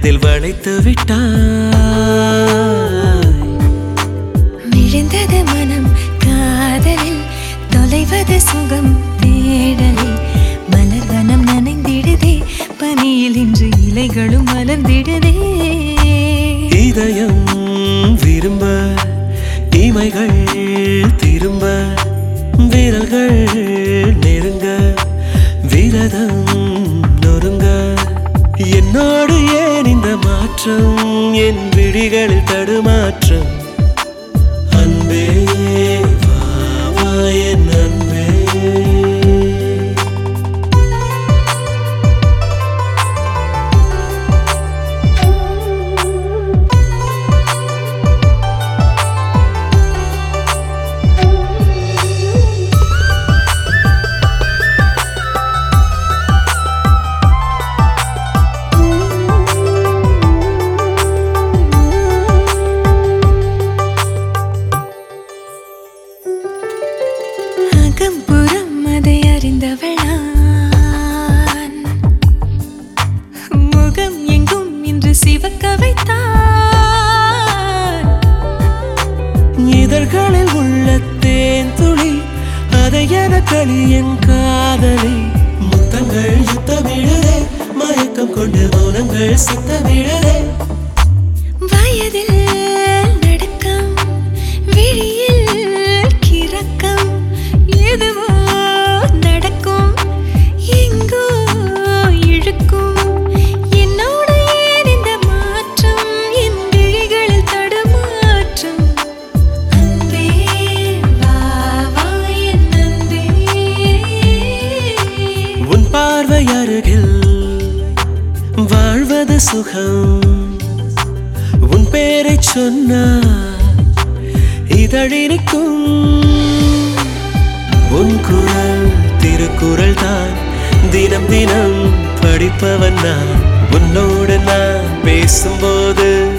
மனதில் வளைத்து விட்டாய் விழுந்தது மனம் காதலில் தொலைவது சுகம் தேடலில் மலர்வனம் நனைந்திடுதே பனியில் இன்று இலைகளும் மலர்ந்திடுதே இதயம் விரும்ப இமைகள் திரும்ப விரல்கள் நெருங்க விரதம் நொறுங்க என்னோடு ஏன் இந்த மாற்றம் என் விழிகளில் தடுமாற்றம் அன்பே வா, வா என் அன்பே அகம்புறம் அதை அறிந்தவள் நான் முகம் எங்கும் இன்று சிவக்க வைத்தான் இதழ்களில் உள்ள தேன் துளி அதை என களி என் காதலி முத்தங்கள் யுத்தமிழதே மயக்கம் கொண்டு மௌனங்கள் சத்தமிழதே வயதில் நடுக்கம் விழியில் கிறக்கம் எதுவோ நடக்கும் எங்கோ இழுக்கும் என்னோடு ஏன் இந்த மாற்றம் என் விழிகளில் தடுமாற்றம் அன்பே வா வா என் அன்பே உன் பார்வை அருகில் வாழ்வது சுகம் உன் பேரை சொன்னால் இதழினிக்கும் உன் குரல் திருக்குறள் தான் தினம் தினம் படிப்பவன் நான் உன்னோடு நான் பேசும்போது